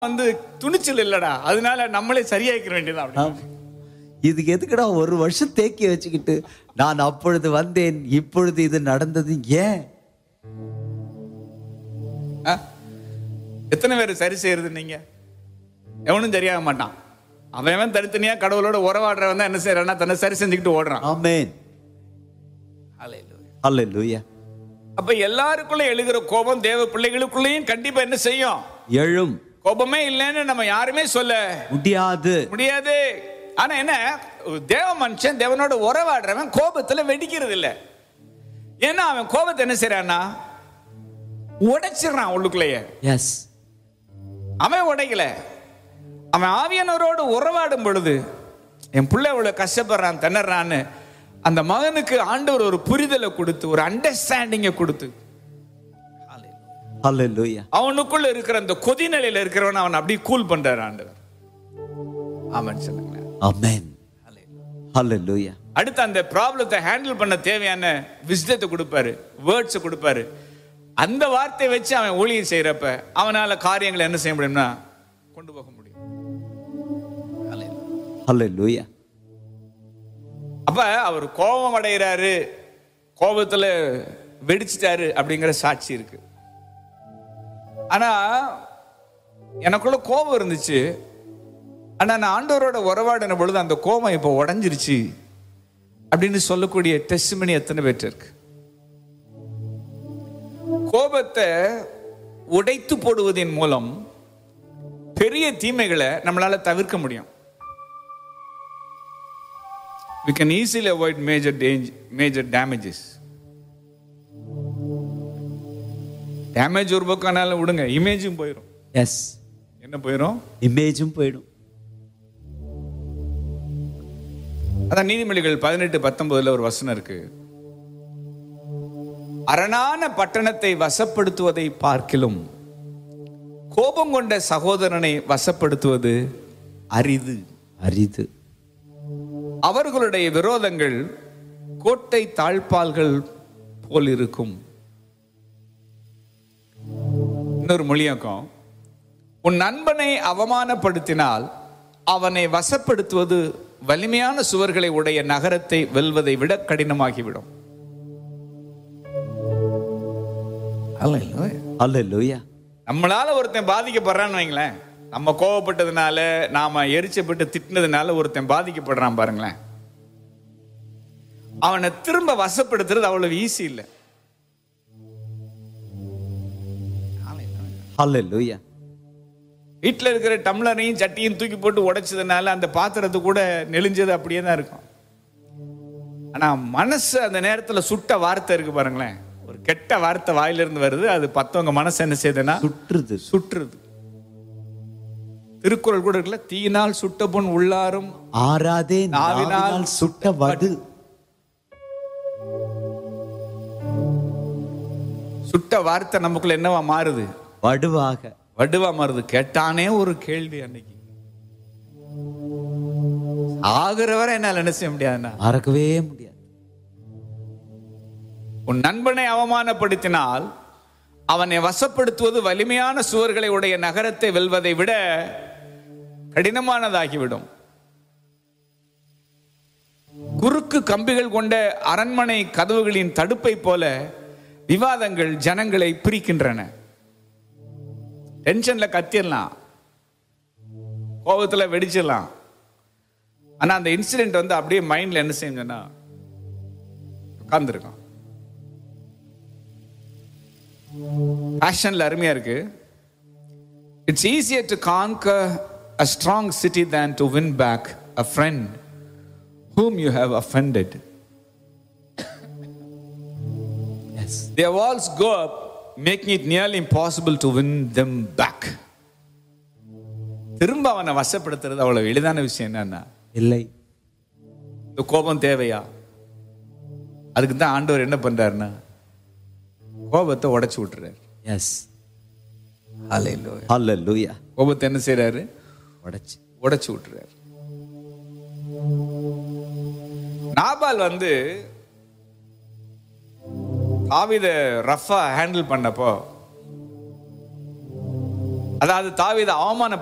வந்து துணிச்சல் இல்லடா அதனால நம்மளே சரியாக்கிற வேண்டியதான் அப்படி ஆம். இதுக்கு எதுக்குடா ஒரு வருஷம் தேக்கி வச்சுக்கிட்டு நான் அப்பொழுது வந்தேன் இப்பொழுது இது நடந்தது ஏன் ஆ? எத்தனை பேர் சரி செய்யறது நீங்க எவனும் சரியாக மாட்டான் அவன் அவன் தனித்தனியா கடவுளோட உறவாடுறவன் தான் என்ன செய்யறான்னா தன்னை சரி செஞ்சுக்கிட்டு ஓடுறான் ஆமென் அல்லேலூயா அப்ப எல்லாருக்குள்ள எழுகிற கோபம் தேவ பிள்ளைகளுக்குள்ளேயும் கண்டிப்பா என்ன செய்யும் எழும் கோபமே இல்லைன்னு நம்ம யாருமே சொல்ல முடியாது முடியாது ஆனா என்ன தேவ மனுஷன் தேவனோட உறவாடுறவன் கோபத்துல வெடிக்கிறது இல்ல ஏன்னா அவன் கோபத்தை என்ன செய்யறான்னா உடைச்சிடுறான் உள்ளுக்குள்ளேயே எஸ் அவன் உடைக்கல அவன் ஆவியானவரோடு உறவாடும் பொழுது என் பிள்ளை இவ்வளவு கஷ்டப்படுறான் திணறான்னு அந்த மகனுக்கு ஆண்டவர் ஒரு புரிதலை கொடுத்து ஒரு அண்டர்ஸ்டாண்டிங்கை கொடுத்து அல்லேலூயா அவனுக்குள்ள இருக்கிற அந்த கொதிநிலையில இருக்கிறவன் அவன் அப்படியே கூல் பண்றாரு ஆண்டவர் ஆமான்னு சொல்லுங்களேன் ஆமென் அல்லேலூயா அடுத்து அந்த ப்ராப்ளத்தை ஹேண்டில் பண்ண தேவையான விஸ்டத்தை கொடுப்பாரு வேர்ட்ஸை கொடுப்பாரு அந்த வார்த்தையை வச்சு அவன் ஊழியம் செய்யறப்ப அவனால காரியங்களை என்ன செய்ய முடியும்னா கொண்டு போக முடியும் அல்லேலூயா அப்ப அவர் கோபம் அடைகிறாரு கோபத்துல வெடிச்சிட்டாரு அப்படிங்கிற சாட்சி இருக்கு ஆனா எனக்குள்ள கோபம் இருந்துச்சு ஆனா நான் ஆண்டவரோட உறவாடின பொழுது அந்த கோபம் இப்போ உடைஞ்சிருச்சு அப்படின்னு சொல்லக்கூடிய டெஸ்ட்மனி எத்தனை பேர்ட்ட இருக்கு கோபத்தை உடைத்து போடுவதன் மூலம் பெரிய தீமைகளை நம்மளால தவிர்க்க முடியும் we can easily avoid major danger, major damages. Damage ஒரு பக்கம்னாலும் விடுங்க இமேஜும் போயிடும் எஸ் என்ன போயிடும் இமேஜும் போயிடும் அதான் நீதிமொழிகள் பதினெட்டு பத்தொன்பதுல ஒரு வசனம் இருக்கு அரணான பட்டணத்தை வசப்படுத்துவதை பார்க்கிலும் கோபம் கொண்ட சகோதரனை வசப்படுத்துவது அரிது அரிது அவர்களுடைய விரோதங்கள் கோட்டை தாழ்பால்கள் போல் இருக்கும் இன்னொரு மொழியாக்கம் உன் நண்பனை அவமானப்படுத்தினால் அவனை வசப்படுத்துவது வலிமையான சுவர்களை உடைய நகரத்தை வெல்வதை விட கடினமாகிவிடும் அல்லேலூயா நம்மளால ஒருத்தன் பாதிக்கப்படுறான்னு வைங்களேன் நம்ம கோவப்பட்டதுனால நாம எரிச்சப்பட்டு திட்டினதுனால ஒருத்தன் பாதிக்கப்படுறான் பாருங்களேன் அவனை திரும்ப வசப்படுத்துறது அவ்வளவு ஈஸி இல்லை அல்லேலூயா வீட்டில் இருக்கிற டம்ளரையும் சட்டியும் தூக்கி போட்டு உடைச்சதுனால அந்த பாத்திரத்து கூட நெளிஞ்சது அப்படியே தான் இருக்கும் ஆனா மனசு அந்த நேரத்துல சுட்ட வார்த்தை இருக்கு பாருங்களேன் ஒரு கெட்ட வார்த்தை வாயிலிருந்து வருது அது பத்தவங்க மனசு என்ன செய்யுதுன்னா சுற்றுது சுற்றுறது திருக்குறள் கூட இருக்குல்ல தீயினால் சுட்ட பொன் உள்ளாரும் ஆறாதே நாவினால் நாவினால் சுட்ட வடு சுட்ட வார்த்தை நமக்குள்ள என்னவா மாறுது வடுவாக வடுவா மாறுது கேட்டானே ஒரு கேள்வி அன்னைக்கு ஆகுற வரை என்னால என்ன செய்ய முடியாதுன்னா மறக்கவே முடியாது உன் நண்பனை அவமானப்படுத்தினால் அவனை வசப்படுத்துவது வலிமையான சுவர்களை உடைய நகரத்தை வெல்வதை விட கடினமானதாகிவிடும் குறுக்கு கம்பிகள் கொண்ட அரண்மனை கதவுகளின் தடுப்பை போல விவாதங்கள் ஜனங்களை பிரிக்கின்றன டென்ஷன்ல கத்திடலாம் கோபத்துல வெடிச்சிடலாம் ஆனா அந்த இன்சிடென்ட் வந்து அப்படியே மைண்ட்ல என்ன செஞ்சோன்னா உட்கார்ந்துருக்கான் பேஷன்ல அருமையா இருக்கு it's easier to conquer a strong city than to win back a friend whom you have offended. Yes Their walls go up, making it nearly impossible to win them back. திரும்ப அவனை வசப்படுத்துறது அவ்வளவு எளிதான விஷயம் என்னன்னா இல்லை இந்த கோபம் தேவையா அதுக்கு தான் ஆண்டவர் என்ன பண்றாருன்னா கோபத்தை உடைச்சு விட்டுறாரு எஸ் அல்லேலூயா கோபத்தை என்ன செய்றாரு உடைச்சு உடைச்சு விட்டுறாரு நாபால் வந்து தாவித ரஃபா ஹேண்டில் பண்ணப்போ அதாவது தாவீதை அவமான